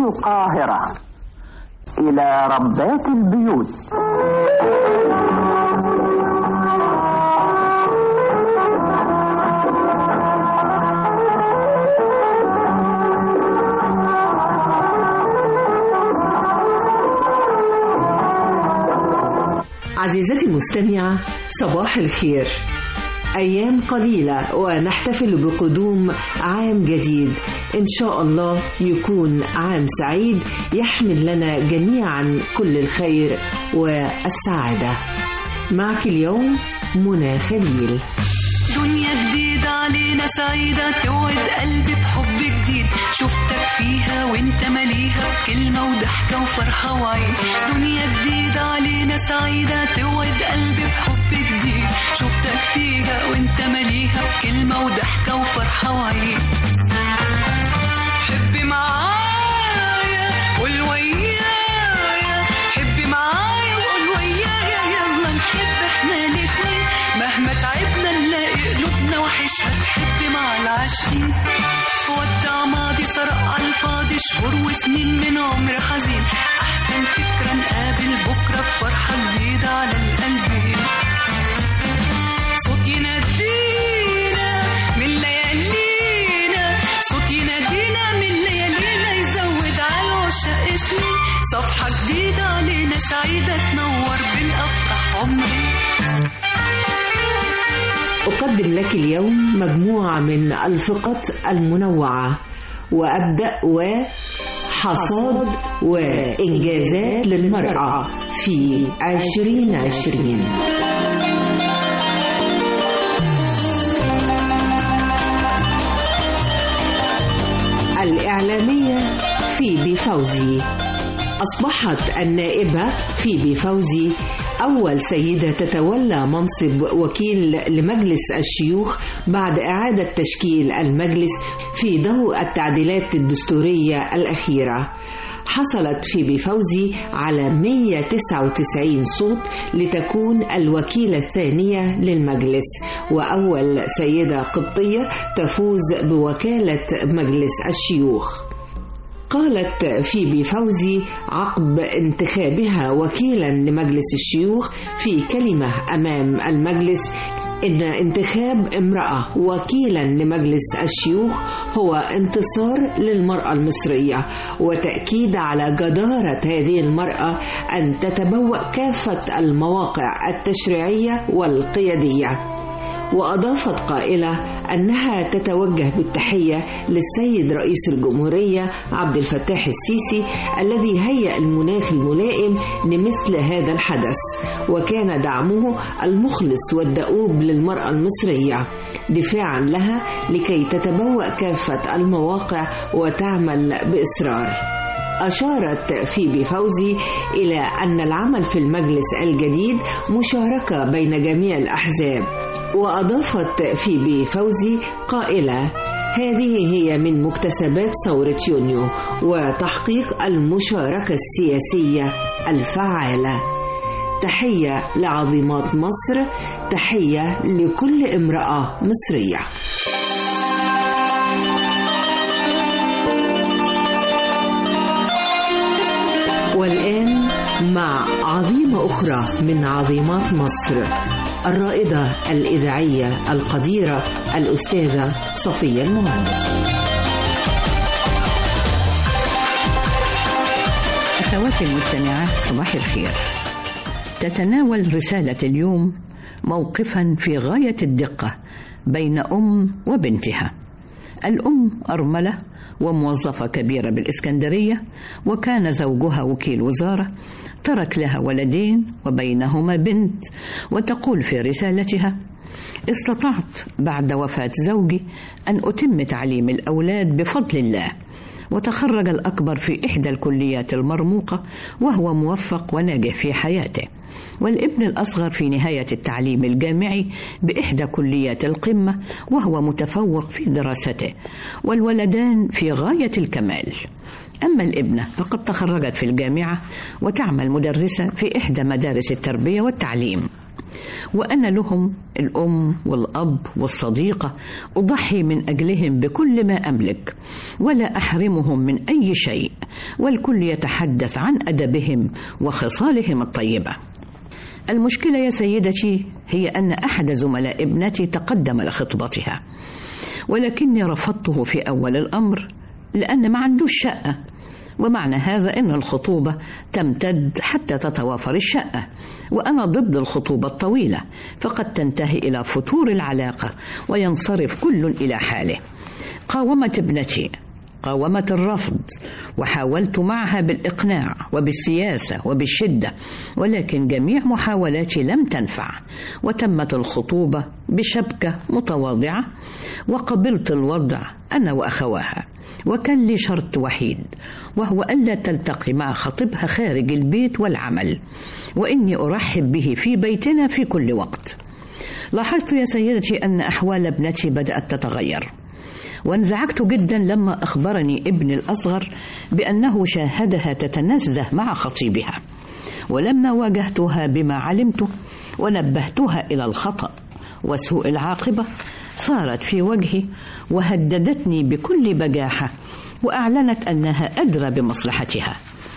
القاهرة إلى ربات البيوت عزيزتي المستمعة صباح الخير أيام قليلة ونحتفل بقدوم عام جديد إن شاء الله يكون عام سعيد يحمل لنا جميعا كل الخير والسعادة معك اليوم منى خليل دنيا جديدة علينا سعيدة توعد قلبي بحب جديد شفتك فيها وانت مليها كلمة وضحكة وفرحة وعيد دنيا جديدة علينا سعيدة توعد قلبي بحب جديد شفتك فيها وانت مليها كلمة وضحكة وفرحة وعيد حبي معايا قول ويايا حبي معايا وقول ويايا يلا نحب احنا الاتنين مهما تعبنا نلاقي قلوبنا وحشها تحب مع العاشقين ودع ماضي سرق على الفاضي شهور وسنين من عمر حزين احسن فكرة نقابل بكرة بفرحة جديدة على القلبين صوت ينادينا من ليالينا صوت ينادينا من ليالينا يزود على العشاق سنين صفحة جديدة علينا سعيدة تنور بالأفراح عمري أقدم لك اليوم مجموعة من الفقط المنوعة وأبدأ وحصاد وإنجازات للمرأة في عشرين عشرين الإعلامية فيبي فوزي أصبحت النائبة فيبي فوزي أول سيدة تتولى منصب وكيل لمجلس الشيوخ بعد إعادة تشكيل المجلس في ضوء التعديلات الدستورية الأخيرة حصلت فيبي فوزي على 199 صوت لتكون الوكيلة الثانية للمجلس وأول سيدة قبطية تفوز بوكالة مجلس الشيوخ قالت فيبي فوزي عقب انتخابها وكيلا لمجلس الشيوخ في كلمة أمام المجلس إن انتخاب امرأة وكيلا لمجلس الشيوخ هو انتصار للمرأة المصرية وتأكيد على جدارة هذه المرأة أن تتبوأ كافة المواقع التشريعية والقيادية وأضافت قائلة أنها تتوجه بالتحية للسيد رئيس الجمهورية عبد الفتاح السيسي الذي هيأ المناخ الملائم لمثل هذا الحدث وكان دعمه المخلص والدؤوب للمرأة المصرية دفاعا لها لكي تتبوأ كافة المواقع وتعمل بإصرار أشارت فيبي فوزي إلى أن العمل في المجلس الجديد مشاركة بين جميع الأحزاب وأضافت فيبي فوزي قائلة هذه هي من مكتسبات ثورة يونيو وتحقيق المشاركة السياسية الفعالة تحية لعظيمات مصر تحية لكل امرأة مصرية والآن مع عظيمة أخرى من عظيمات مصر الرائدة الإذاعية القديرة الأستاذة صفية المهندس أخواتي المستمعات صباح الخير تتناول رسالة اليوم موقفا في غاية الدقة بين أم وبنتها الأم أرملة وموظفة كبيرة بالإسكندرية وكان زوجها وكيل وزارة ترك لها ولدين وبينهما بنت وتقول في رسالتها استطعت بعد وفاة زوجي أن أتم تعليم الأولاد بفضل الله وتخرج الأكبر في إحدى الكليات المرموقة وهو موفق وناجح في حياته والابن الأصغر في نهاية التعليم الجامعي بإحدى كليات القمة وهو متفوق في دراسته والولدان في غاية الكمال أما الابنة فقد تخرجت في الجامعة وتعمل مدرسة في إحدى مدارس التربية والتعليم وأنا لهم الأم والأب والصديقة أضحي من أجلهم بكل ما أملك ولا أحرمهم من أي شيء والكل يتحدث عن أدبهم وخصالهم الطيبة المشكلة يا سيدتي هي أن أحد زملاء ابنتي تقدم لخطبتها ولكني رفضته في أول الأمر لأن ما عندوش شقة ومعنى هذا أن الخطوبة تمتد حتى تتوافر الشقة وأنا ضد الخطوبة الطويلة فقد تنتهي إلى فتور العلاقة وينصرف كل إلى حاله قاومت ابنتي قاومت الرفض وحاولت معها بالإقناع وبالسياسة وبالشدة ولكن جميع محاولاتي لم تنفع وتمت الخطوبة بشبكة متواضعة وقبلت الوضع أنا وأخواها وكان لي شرط وحيد وهو ألا تلتقي مع خطيبها خارج البيت والعمل وإني أرحب به في بيتنا في كل وقت لاحظت يا سيدتي أن أحوال ابنتي بدأت تتغير وانزعجت جدا لما أخبرني ابني الأصغر بأنه شاهدها تتنزه مع خطيبها ولما واجهتها بما علمته ونبهتها إلى الخطأ وسوء العاقبة صارت في وجهي وهددتني بكل بجاحة وأعلنت أنها أدرى بمصلحتها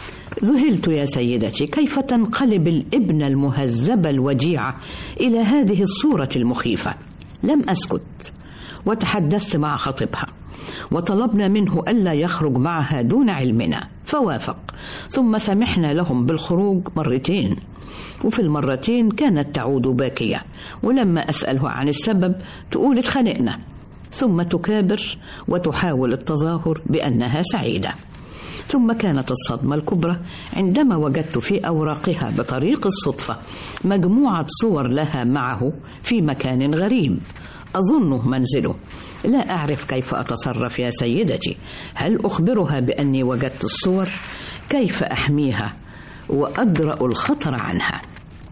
ذهلت يا سيدتي كيف تنقلب الابنة المهذبة الوديعة إلى هذه الصورة المخيفة لم أسكت وتحدثت مع خطيبها وطلبنا منه ألا يخرج معها دون علمنا فوافق ثم سمحنا لهم بالخروج مرتين وفي المرتين كانت تعود باكية ولما أسأله عن السبب تقول اتخانقنا ثم تكابر وتحاول التظاهر بأنها سعيدة ثم كانت الصدمة الكبرى عندما وجدت في أوراقها بطريق الصدفة مجموعة صور لها معه في مكان غريب أظنه منزله لا أعرف كيف أتصرف يا سيدتي هل أخبرها بأني وجدت الصور كيف أحميها وأدرأ الخطر عنها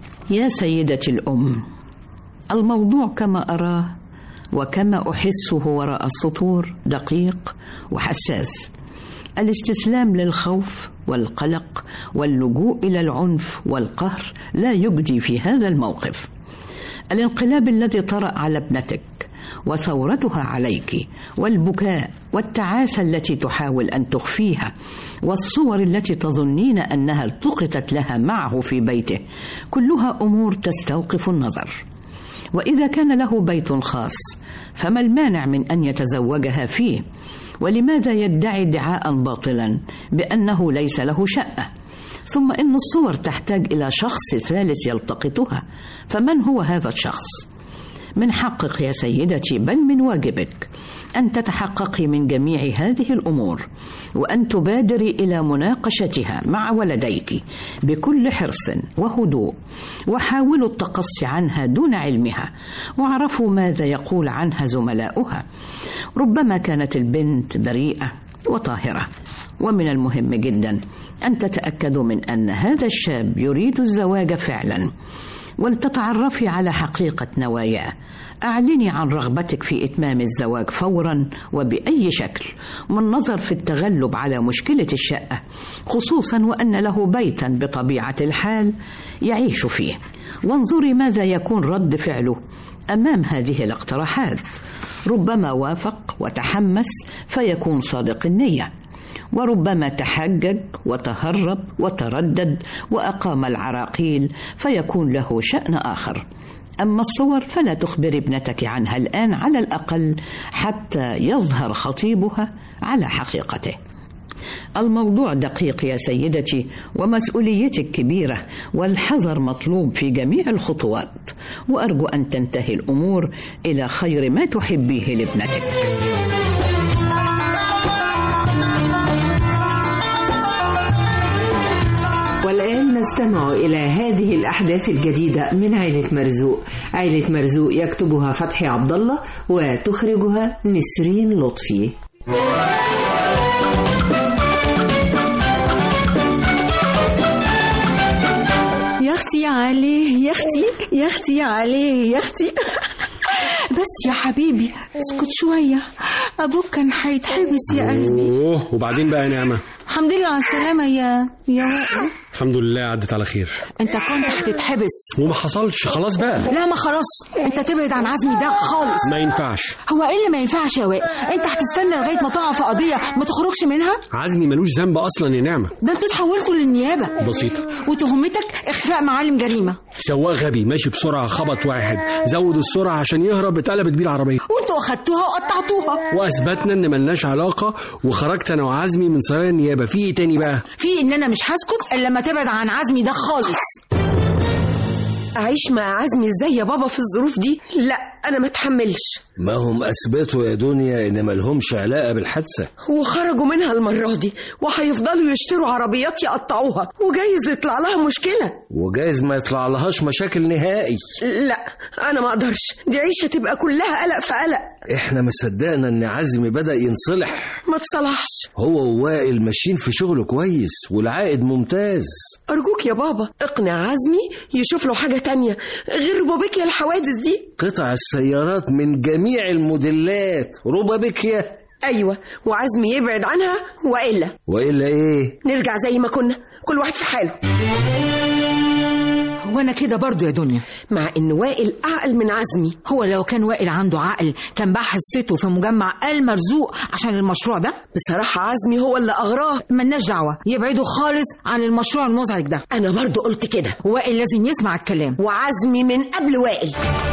يا سيدتي الأم الموضوع كما أراه وكما أحسه وراء السطور دقيق وحساس الاستسلام للخوف والقلق واللجوء إلى العنف والقهر لا يجدي في هذا الموقف الانقلاب الذي طرأ على ابنتك وثورتها عليك والبكاء والتعاسة التي تحاول أن تخفيها والصور التي تظنين أنها التقطت لها معه في بيته كلها أمور تستوقف النظر وإذا كان له بيت خاص فما المانع من أن يتزوجها فيه ولماذا يدعي ادعاء باطلا بأنه ليس له شقة ثم إن الصور تحتاج إلى شخص ثالث يلتقطها فمن هو هذا الشخص؟ من حقك يا سيدتي بل من واجبك أن تتحققي من جميع هذه الأمور وأن تبادري إلى مناقشتها مع ولديك بكل حرص وهدوء وحاولوا التقصي عنها دون علمها واعرفوا ماذا يقول عنها زملاؤها ربما كانت البنت بريئة وطاهرة ومن المهم جدا أن تتأكدوا من أن هذا الشاب يريد الزواج فعلا ولتتعرفي على حقيقة نواياه أعلني عن رغبتك في إتمام الزواج فورا وبأي شكل والنظر في التغلب على مشكلة الشقة خصوصا وأن له بيتا بطبيعة الحال يعيش فيه وانظري ماذا يكون رد فعله أمام هذه الاقتراحات ربما وافق وتحمس فيكون صادق النية وربما تحجج وتهرب وتردد واقام العراقيل فيكون له شان اخر اما الصور فلا تخبر ابنتك عنها الان على الاقل حتى يظهر خطيبها على حقيقته الموضوع دقيق يا سيدتي ومسؤوليتك كبيره والحذر مطلوب في جميع الخطوات وارجو ان تنتهي الامور الى خير ما تحبيه لابنتك والآن نستمع إلى هذه الأحداث الجديدة من عائلة مرزوق عائلة مرزوق يكتبها فتحي عبد الله وتخرجها نسرين لطفي يا اختي يا علي يا اختي يا اختي يا علي يا اختي بس يا حبيبي اسكت شوية أبوك كان هيتحبس يا قلبي اوه وبعدين بقى يا نعمة الحمد لله على السلامة يا يا وائل الحمد لله عدت على خير انت كنت هتتحبس وما حصلش خلاص بقى لا ما خلاص انت تبعد عن عزمي ده خالص ما ينفعش هو ايه اللي ما ينفعش يا وائل انت هتستنى لغايه ما تقع في قضيه ما تخرجش منها عزمي ملوش ذنب اصلا يا نعمه ده انتوا اتحولتوا للنيابه بسيطه وتهمتك اخفاء معالم جريمه سواق غبي ماشي بسرعه خبط واحد زود السرعه عشان يهرب اتقلبت بيه العربيه وانتوا اخدتوها وقطعتوها واثبتنا ان ملناش علاقه وخرجت انا وعزمي من سرايا النيابه في ايه تاني بقى في ان انا مش هسكت الا لما تبعد عن عزمي ده خالص أعيش مع عزمي إزاي يا بابا في الظروف دي؟ لا أنا ما اتحملش ما هم أثبتوا يا دنيا إن ملهمش علاقة بالحادثة وخرجوا منها المرة دي وهيفضلوا يشتروا عربيات يقطعوها وجايز يطلع لها مشكلة وجايز ما يطلع لهاش مشاكل نهائي لا أنا ما أقدرش دي عيشة تبقى كلها قلق في قلق إحنا مصدقنا إن عزمي بدأ ينصلح ما تصلحش هو ووائل ماشيين في شغل كويس والعائد ممتاز أرجوك يا بابا اقنع عزمي يشوف له حاجة تانية غير ربوبيكيا الحوادث دي قطع السيارات من جميع الموديلات ربابيكيا أيوة وعزمي يبعد عنها وإلا وإلا إيه نرجع زي ما كنا كل واحد في حاله هو انا كده برضو يا دنيا مع إن وائل أعقل من عزمي هو لو كان وائل عنده عقل كان باع حصته في مجمع المرزوق عشان المشروع ده بصراحة عزمي هو اللي أغراه ملناش دعوه يبعدوا خالص عن المشروع المزعج ده أنا برضو قلت كده وائل لازم يسمع الكلام وعزمي من قبل وائل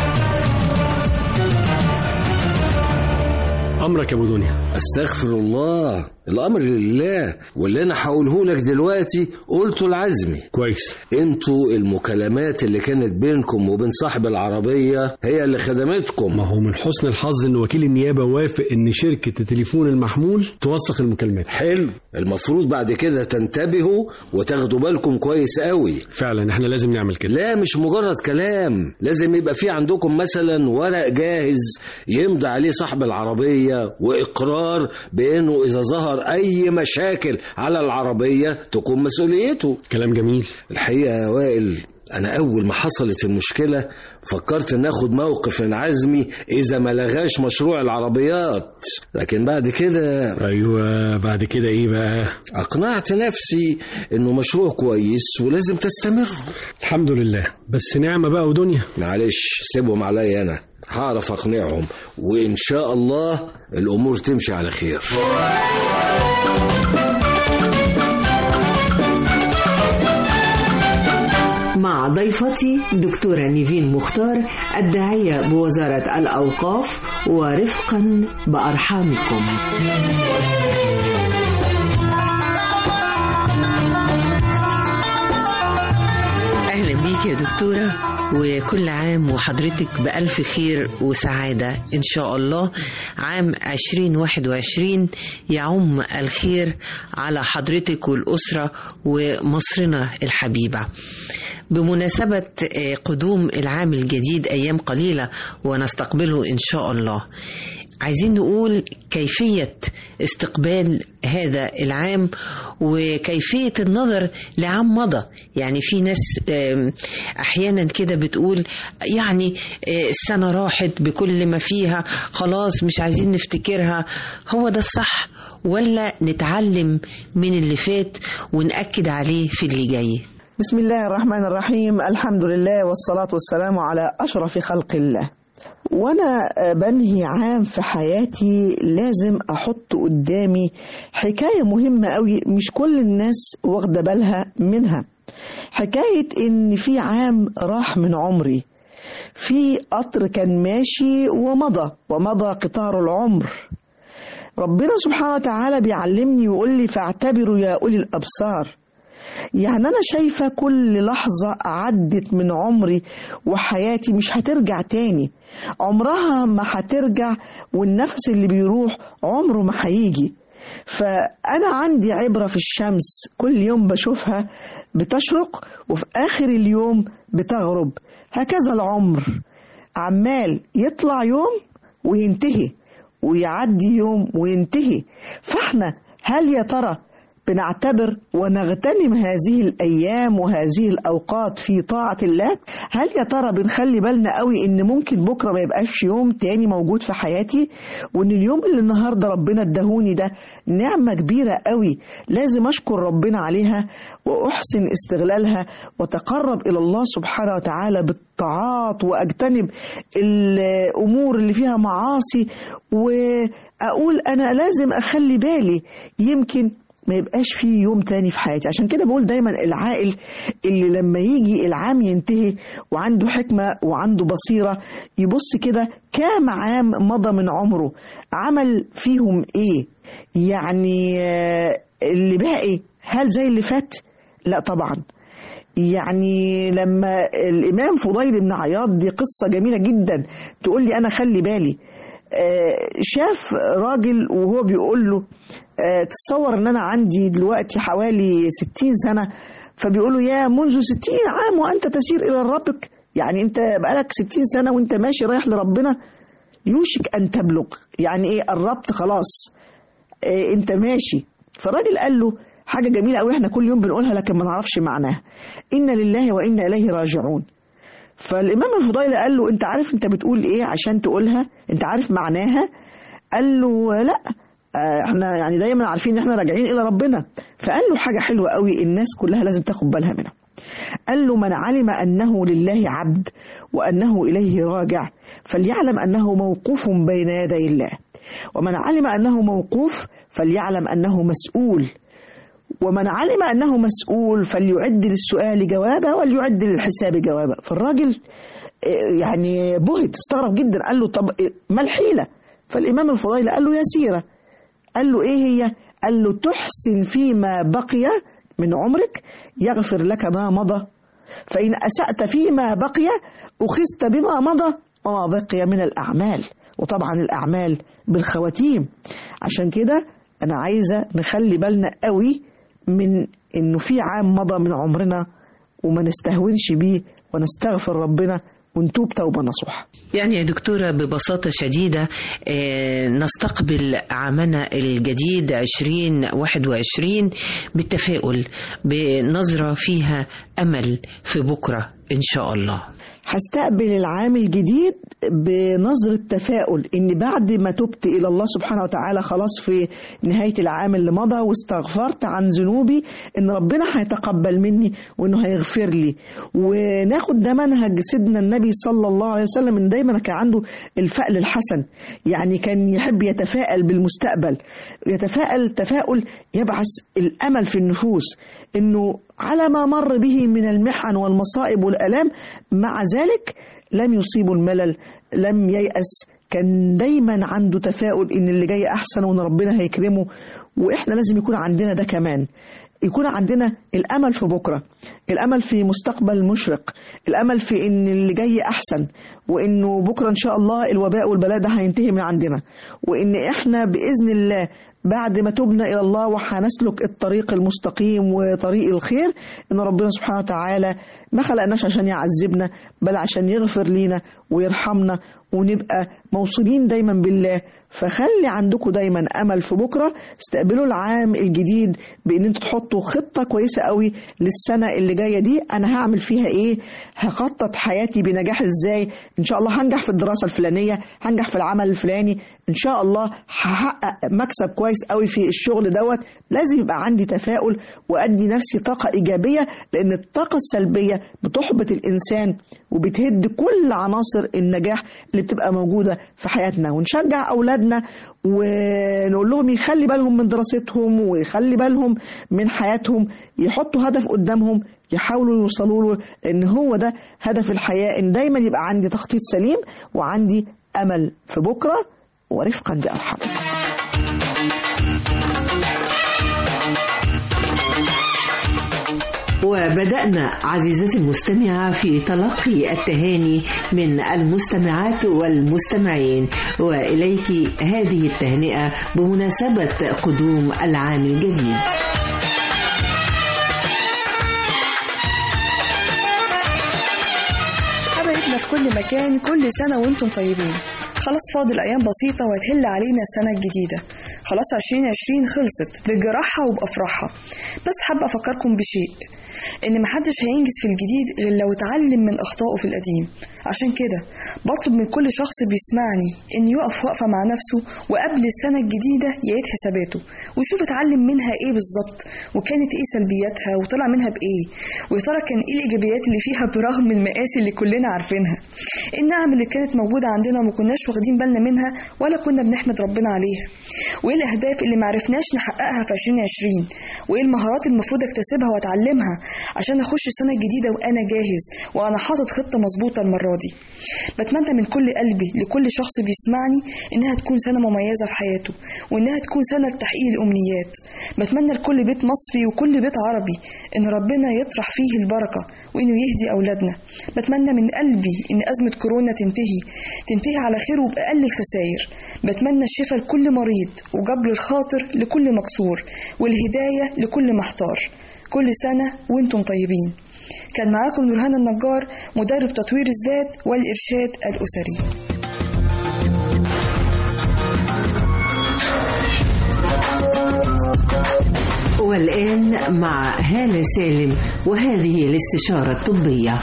امرك يا ابو دنيا استغفر الله الامر لله واللي انا هقوله لك دلوقتي قلته لعزمي كويس انتوا المكالمات اللي كانت بينكم وبين صاحب العربية هي اللي خدمتكم ما هو من حسن الحظ ان وكيل النيابه وافق ان شركه التليفون المحمول توثق المكالمات حلو المفروض بعد كده تنتبهوا وتاخدوا بالكم كويس قوي فعلا احنا لازم نعمل كده لا مش مجرد كلام لازم يبقى في عندكم مثلا ورق جاهز يمضي عليه صاحب العربية وإقرار بأنه إذا ظهر أي مشاكل على العربية تكون مسؤوليته كلام جميل الحقيقة يا وائل أنا أول ما حصلت المشكلة فكرت ناخد موقف من عزمي إذا ما لغاش مشروع العربيات لكن بعد كده ايوه بعد كده ايه بقى أقنعت نفسي إنه مشروع كويس ولازم تستمر الحمد لله بس نعمه بقى ودنيا معلش سيبهم عليا أنا هعرف أقنعهم وإن شاء الله الأمور تمشي على خير مع ضيفتي دكتورة نيفين مختار الداعية بوزارة الأوقاف ورفقا بأرحامكم أهلا بيك يا دكتورة وكل عام وحضرتك بألف خير وسعادة إن شاء الله عام 2021 يعم الخير على حضرتك والأسرة ومصرنا الحبيبة بمناسبة آه، قدوم العام الجديد أيام قليلة ونستقبله إن شاء الله عايزين نقول كيفية استقبال هذا العام وكيفية النظر لعام مضى يعني في ناس آم، أحيانا كده بتقول يعني آه، السنة راحت بكل ما فيها خلاص مش عايزين نفتكرها هو ده الصح ولا نتعلم من اللي فات ونأكد عليه في اللي جاي بسم الله الرحمن الرحيم الحمد لله والصلاة والسلام على أشرف خلق الله وأنا بنهي عام في حياتي لازم أحط قدامي حكاية مهمة قوي مش كل الناس واخدة بالها منها حكاية إن في عام راح من عمري في قطر كان ماشي ومضى ومضى قطار العمر ربنا سبحانه وتعالى بيعلمني ويقول لي فاعتبروا يا أولي الأبصار يعني أنا شايفة كل لحظة عدت من عمري وحياتي مش هترجع تاني عمرها ما هترجع والنفس اللي بيروح عمره ما هيجي فأنا عندي عبرة في الشمس كل يوم بشوفها بتشرق وفي آخر اليوم بتغرب هكذا العمر عمال يطلع يوم وينتهي ويعدي يوم وينتهي فاحنا هل يا ترى بنعتبر ونغتنم هذه الأيام وهذه الأوقات في طاعة الله هل يا ترى بنخلي بالنا قوي إن ممكن بكرة ما يبقاش يوم تاني موجود في حياتي وإن اليوم اللي النهاردة ربنا ادهوني ده نعمة كبيرة قوي لازم أشكر ربنا عليها وأحسن استغلالها وتقرب إلى الله سبحانه وتعالى بالطاعات وأجتنب الأمور اللي فيها معاصي وأقول أنا لازم أخلي بالي يمكن ما يبقاش فيه يوم تاني في حياتي عشان كده بقول دايما العاقل اللي لما يجي العام ينتهي وعنده حكمة وعنده بصيرة يبص كده كام عام مضى من عمره عمل فيهم ايه يعني آه، اللي باقي هل زي اللي فات لا طبعا يعني لما الإمام فضيل بن عياض دي قصة جميلة جدا تقول لي أنا خلي بالي آه، شاف راجل وهو بيقول له آه، تصور ان انا عندي دلوقتي حوالي ستين سنة فبيقول له يا منذ ستين عام وانت تسير الى ربك يعني انت بقالك ستين سنة وانت ماشي رايح لربنا يوشك ان تبلغ يعني ايه قربت خلاص آه، انت ماشي فالراجل قال له حاجة جميلة قوي احنا كل يوم بنقولها لكن ما نعرفش معناها إن لله وإنا إليه راجعون فالإمام الفضيل قال له أنت عارف أنت بتقول إيه عشان تقولها أنت عارف معناها قال له لا آه، احنا يعني دايما عارفين ان احنا راجعين الى ربنا فقال له حاجه حلوه قوي الناس كلها لازم تاخد بالها منها قال له من علم انه لله عبد وانه اليه راجع فليعلم انه موقوف بين يدي الله ومن علم انه موقوف فليعلم انه مسؤول ومن علم أنه مسؤول فليعد للسؤال جوابا وليعد للحساب جوابا فالراجل آه، يعني بهت استغرب جدا قال له طب آه، ما الحيلة فالإمام الفضيل قال له يسيرة قال له إيه هي قال له تحسن فيما بقي من عمرك يغفر لك ما مضى فإن أسأت فيما بقي أخذت بما مضى وما بقي من الأعمال وطبعا الأعمال بالخواتيم عشان كده أنا عايزة نخلي بالنا قوي من إنه في عام مضى من عمرنا وما نستهونش بيه ونستغفر ربنا ونتوب توبة نصوحة يعني يا دكتورة ببساطة شديدة آه، نستقبل عامنا الجديد 2021 بالتفاؤل بنظرة فيها أمل في بكرة إن شاء الله هستقبل العام الجديد بنظرة تفاؤل إن بعد ما تبت إلى الله سبحانه وتعالى خلاص في نهاية العام اللي مضى واستغفرت عن ذنوبي إن ربنا هيتقبل مني وإنه هيغفر لي وناخد ده منهج سيدنا النبي صلى الله عليه وسلم إن دايما كان عنده الفأل الحسن يعني كان يحب يتفائل بالمستقبل يتفائل تفاؤل يبعث الأمل في النفوس إنه على ما مر به من المحن والمصائب والآلام مع ذلك لم يصيبه الملل لم ييأس كان دايما عنده تفاؤل ان اللي جاي احسن وان ربنا هيكرمه واحنا لازم يكون عندنا ده كمان يكون عندنا الامل في بكره الامل في مستقبل مشرق الامل في ان اللي جاي احسن وانه بكره ان شاء الله الوباء والبلاء ده هينتهي من عندنا وان احنا باذن الله بعد ما تبنا الى الله وهنسلك الطريق المستقيم وطريق الخير ان ربنا سبحانه وتعالى ما خلقناش عشان يعذبنا بل عشان يغفر لينا ويرحمنا ونبقى موصولين دايما بالله فخلي عندكم دايما امل في بكره استقبلوا العام الجديد بان انتوا تحطوا خطه كويسه قوي للسنه اللي جايه دي انا هعمل فيها ايه هخطط حياتي بنجاح ازاي ان شاء الله هنجح في الدراسه الفلانيه هنجح في العمل الفلاني ان شاء الله هحقق مكسب كويس قوي في الشغل دوت لازم يبقى عندي تفاؤل وادي نفسي طاقه ايجابيه لان الطاقه السلبيه بتحبط الانسان وبتهد كل عناصر النجاح اللي بتبقى موجوده في حياتنا ونشجع اولادنا ونقول لهم يخلي بالهم من دراستهم ويخلي بالهم من حياتهم يحطوا هدف قدامهم يحاولوا يوصلوا له لان هو ده هدف الحياه ان دايما يبقى عندي تخطيط سليم وعندي امل في بكره ورفقا بارحم وبدأنا عزيزتي المستمعة في تلقي التهاني من المستمعات والمستمعين وإليك هذه التهنئة بمناسبة قدوم العام الجديد حبايبنا في كل مكان كل سنة وانتم طيبين خلاص فاضل أيام بسيطة وهتهل علينا السنة الجديدة خلاص 2020 خلصت بجراحها وبأفراحها بس حابة أفكركم بشيء إن محدش هينجز في الجديد غير لو اتعلم من أخطائه في القديم عشان كده بطلب من كل شخص بيسمعني إن يقف وقفة مع نفسه وقبل السنة الجديدة يعيد حساباته ويشوف اتعلم منها إيه بالظبط وكانت إيه سلبياتها وطلع منها بإيه ويا ترى كان إيه الإيجابيات اللي فيها برغم المآسي اللي كلنا عارفينها النعم اللي كانت موجودة عندنا وما كناش واخدين بالنا منها ولا كنا بنحمد ربنا عليها وإيه الأهداف اللي معرفناش نحققها في 2020 وإيه المهارات المفروض أكتسبها وأتعلمها عشان أخش السنة الجديدة وأنا جاهز وأنا حاطط خطة مظبوطة المرة دي بتمنى من كل قلبي لكل شخص بيسمعني إنها تكون سنة مميزة في حياته وإنها تكون سنة تحقيق الأمنيات بتمنى لكل بيت مصري وكل بيت عربي إن ربنا يطرح فيه البركة وإنه يهدي أولادنا بتمنى من قلبي إن أزمة كورونا تنتهي تنتهي على خير وبأقل الخسائر بتمنى الشفاء لكل مريض وجبر الخاطر لكل مكسور والهداية لكل محتار كل سنة وانتم طيبين كان معاكم نورهان النجار مدرب تطوير الذات والإرشاد الأسري والآن مع هالة سالم وهذه الاستشارة الطبية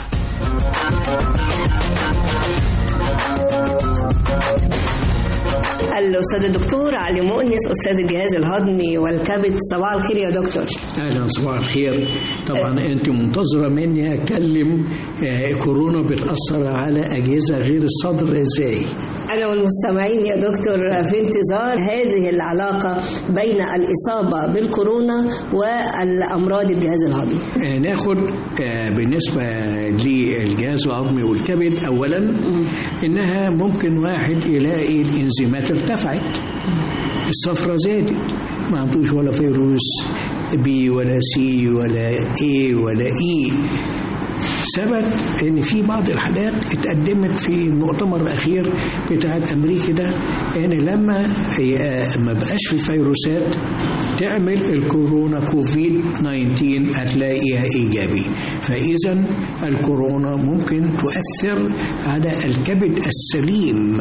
الأستاذ الدكتور علي مؤنس أستاذ الجهاز الهضمي والكبد صباح الخير يا دكتور اهلا صباح الخير طبعا انت منتظره مني اتكلم آه، كورونا بتاثر على اجهزه غير الصدر ازاي أنا والمستمعين يا دكتور في انتظار هذه العلاقة بين الإصابة بالكورونا والأمراض الجهاز الهضمي آه، ناخد آه، بالنسبه للجهاز الهضمي والكبد اولا انها ممكن واحد يلاقي الانزيمات ارتفعت الصفرة زادت ما عندوش ولا فيروس بي ولا سي ولا اي ولا اي ثبت ان في بعض الحالات اتقدمت في المؤتمر الاخير بتاع امريكا ده ان لما هي ما بقاش في فيروسات تعمل الكورونا كوفيد 19 هتلاقيها ايجابي فاذا الكورونا ممكن تؤثر على الكبد السليم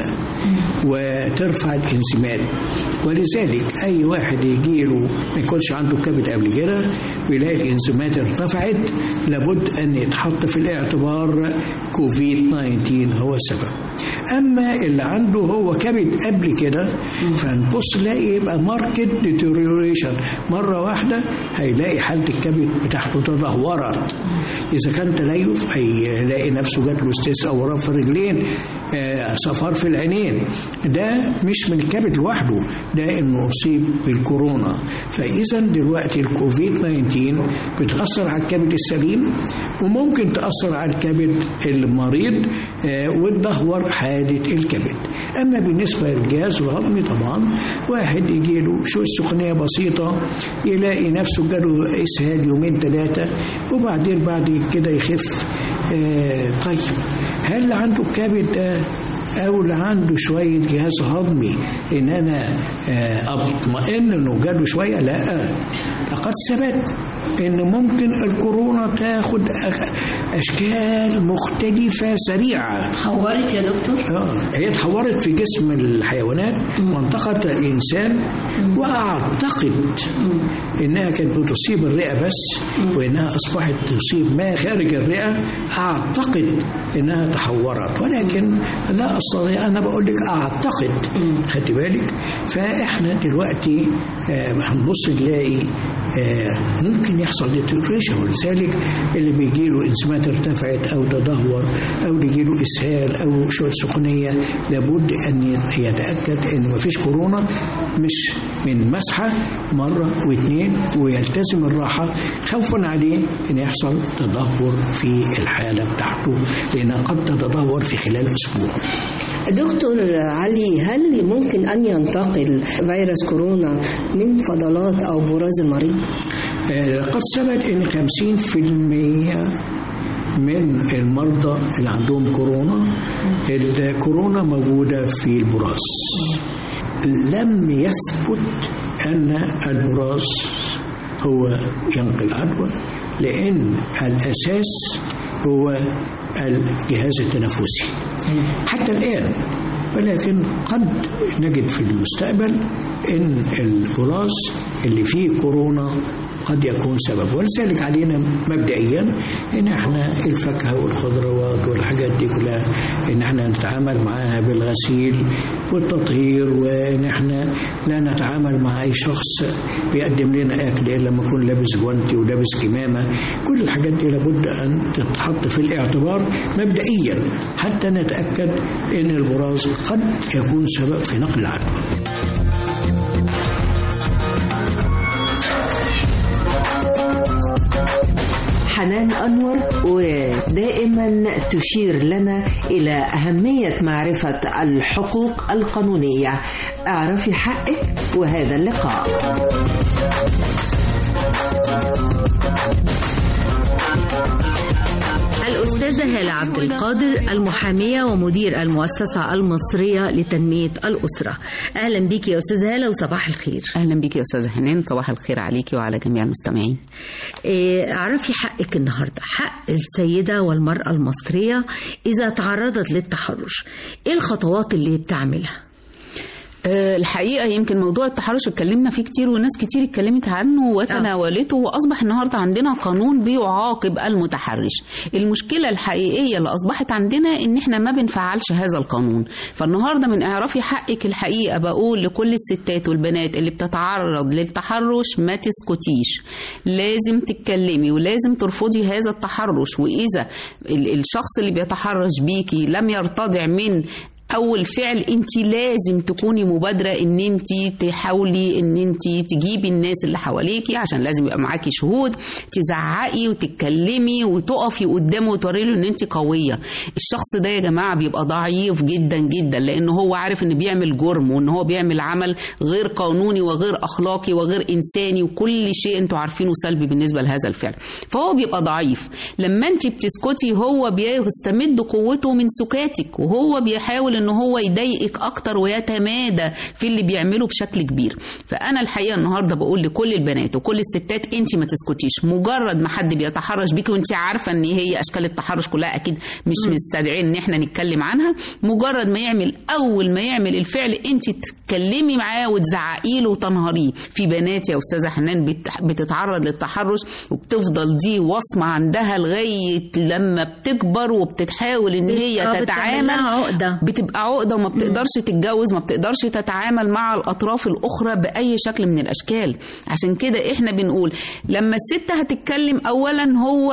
وترفع الانزيمات ولذلك اي واحد يجي له ما يكونش عنده كبد قبل كده ويلاقي الانزيمات ارتفعت لابد ان يتحط في الاعتبار كوفيد 19 هو السبب اما اللي عنده هو كبد قبل كده فنبص نلاقي يبقى ماركت ديتيريوريشن مره واحده هيلاقي حاله الكبد بتاعته تدهورت اذا كان تليف هيلاقي نفسه جات له استسقاء ورم في الرجلين آه، صفار في العينين ده مش من الكبد لوحده ده انه اصيب بالكورونا فاذا دلوقتي الكوفيد 19 بتاثر على الكبد السليم وممكن تاثر على الكبد المريض آه، وتدهور حاله الكبد اما بالنسبه للجهاز الهضمي طبعا واحد يجي له شويه سخونيه بسيطه يلاقي نفسه جاله اسهال يومين ثلاثه وبعدين بعد كده يخف آه، طيب هل عنده الكبد ده او اللي عنده شويه جهاز هضمي ان انا آه، اطمئن انه جاله شويه لا لقد ثبت ان ممكن الكورونا تاخد أخ- اشكال مختلفه سريعه تحورت يا دكتور آه، هي اتحورت في جسم الحيوانات وانتقلت للإنسان وأعتقد إنها كانت بتصيب الرئة بس وإنها أصبحت تصيب ما خارج الرئة أعتقد إنها تحورت ولكن لا أستطيع أنا بقول لك أعتقد خدت بالك فإحنا دلوقتي آه، هنبص نلاقي آه، ممكن يحصل ديتوريشن ولذلك اللي بيجي له انزيمات ارتفعت او تدهور او بيجي له اسهال او شويه سخونيه لابد ان يتاكد ان مفيش كورونا مش من مسحه مره واثنين ويلتزم الراحه خوفا عليه ان يحصل تدهور في الحاله بتاعته لانها قد تتدهور في خلال اسبوع. دكتور علي هل ممكن أن ينتقل فيروس كورونا من فضلات أو براز المريض؟ آه، قد ثبت ان 50% من المرضى اللي عندهم كورونا الكورونا موجوده في البراز لم يثبت ان البراز هو ينقل عدوى لان الاساس هو الجهاز التنفسي حتى الان ولكن قد نجد في المستقبل ان البراز اللي فيه كورونا قد يكون سبب ولذلك علينا مبدئيا ان احنا الفاكهه والخضروات والحاجات دي كلها ان احنا نتعامل معاها بالغسيل والتطهير وان احنا لا نتعامل مع اي شخص بيقدم لنا اكل الا لما يكون لابس جوانتي ولابس كمامه كل الحاجات دي لابد ان تتحط في الاعتبار مبدئيا حتى نتاكد ان البراز قد يكون سبب في نقل العدوى حنان أنور ودائما تشير لنا إلى أهمية معرفة الحقوق القانونية اعرفي حقك وهذا اللقاء الأستاذة هالة عبد القادر المحامية ومدير المؤسسة المصرية لتنمية الأسرة أهلا بك يا أستاذة هالة وصباح الخير أهلا بك يا أستاذة حنان صباح الخير عليكي وعلى جميع المستمعين إيه، اعرفي حقك النهاردة حق السيدة والمرأة المصرية إذا تعرضت للتحرش إيه الخطوات اللي بتعملها أه، الحقيقة يمكن موضوع التحرش اتكلمنا فيه كتير وناس كتير اتكلمت عنه وتناولته وأصبح النهاردة عندنا قانون بيعاقب المتحرش المشكلة الحقيقية اللي أصبحت عندنا إن إحنا ما بنفعلش هذا القانون فالنهاردة من اعرفي حقك الحقيقة بقول لكل الستات والبنات اللي بتتعرض للتحرش ما تسكتيش لازم تتكلمي ولازم ترفضي هذا التحرش وإذا ال- الشخص اللي بيتحرش بيكي لم يرتضع من اول فعل انت لازم تكوني مبادره ان انت تحاولي ان انت تجيبي الناس اللي حواليكي عشان لازم يبقى معاكي شهود تزعقي وتتكلمي وتقفي قدامه وتوري له ان انت قويه الشخص ده يا جماعه بيبقى ضعيف جدا جدا لان هو عارف ان بيعمل جرم وان هو بيعمل عمل غير قانوني وغير اخلاقي وغير انساني وكل شيء انتوا عارفينه سلبي بالنسبه لهذا الفعل فهو بيبقى ضعيف لما انت بتسكتي هو بيستمد قوته من سكاتك وهو بيحاول ان هو يضايقك اكتر ويتمادى في اللي بيعمله بشكل كبير فانا الحقيقه النهارده بقول لكل البنات وكل الستات انت ما تسكتيش مجرد ما حد بيتحرش بيكي وانت عارفه ان هي اشكال التحرش كلها اكيد مش مستدعين ان احنا نتكلم عنها مجرد ما يعمل اول ما يعمل الفعل انت تتكلمي معاه وتزعقي له وتنهاريه في بنات يا استاذه حنان بت- بتتعرض للتحرش وبتفضل دي وصمه عندها لغايه لما بتكبر وبتحاول ان هي آه، بتعمل تتعامل لها عقدة. بتبقى عقده وما بتقدرش تتجوز ما بتقدرش تتعامل مع الاطراف الاخرى باي شكل من الاشكال عشان كده احنا بنقول لما الست هتتكلم اولا هو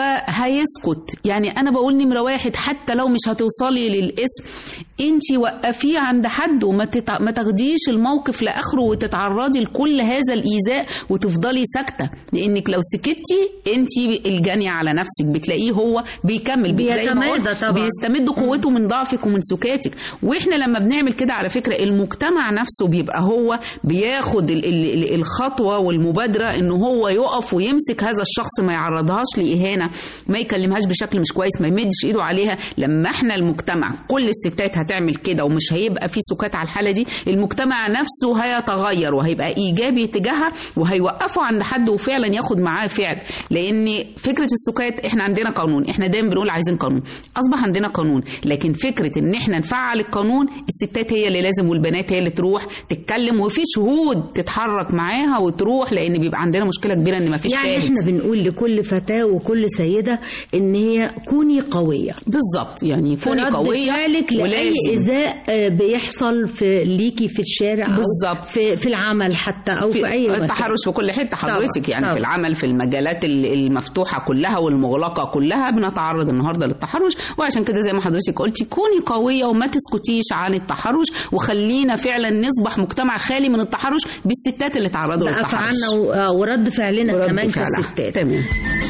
هيسكت يعني انا بقول نمره واحد حتى لو مش هتوصلي للاسم انت وقفيه عند حد وما تتع... ما تاخديش الموقف لاخره وتتعرضي لكل هذا الايذاء وتفضلي ساكته لانك لو سكتي انت الجانيه على نفسك بتلاقيه هو بيكمل زي ما قلت، بيتمادى طبعاً. بيستمد قوته من ضعفك ومن سكاتك واحنا لما بنعمل كده على فكره المجتمع نفسه بيبقى هو بياخد ال- ال- ال- الخطوه والمبادره ان هو يقف ويمسك هذا الشخص ما يعرضهاش لاهانه ما يكلمهاش بشكل مش كويس ما يمدش ايده عليها لما احنا المجتمع كل الستات هتعمل كده ومش هيبقى في سكات على الحاله دي المجتمع نفسه هيتغير وهيبقى ايجابي تجاهها وهيوقفوا عند حد وفعلا ياخد معاه فعل لان فكره السكات احنا عندنا قانون احنا دايما بنقول عايزين قانون اصبح عندنا قانون لكن فكره ان احنا نفعل القانون الستات هي اللي لازم والبنات هي اللي تروح تتكلم وفي شهود تتحرك معاها وتروح لان بيبقى عندنا مشكله كبيره ان ما فيش يعني شاهد احنا بنقول لكل فتاة وكل سيدة ان هي كوني قوية بالظبط يعني كوني في رد قوية فعلك لأي ولازم. إيذاء آه، بيحصل في ليكي في الشارع أو بالظبط. في, في العمل حتى أو في, في أي مكان التحرش في كل حته حضرتك طبعاً، يعني طبعاً. في العمل في المجالات ال- المفتوحه كلها والمغلقه كلها بنتعرض النهارده للتحرش وعشان كده زي ما حضرتك قلتي كوني قويه وما تسكتيش عن التحرش وخلينا فعلا نصبح مجتمع خالي من التحرش بالستات اللي تعرضوا بقى للتحرش فعلنا و- آه، ورد فعلنا ورد كمان فعلها. كستات تمام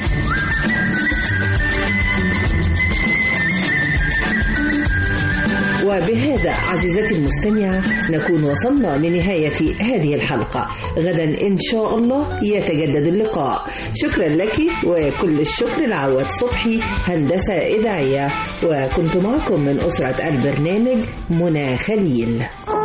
وبهذا عزيزتي المستمعة نكون وصلنا لنهاية هذه الحلقة غدا إن شاء الله يتجدد اللقاء شكرا لك وكل الشكر لعواد صبحي هندسة إذاعية وكنت معكم من أسرة البرنامج منى خليل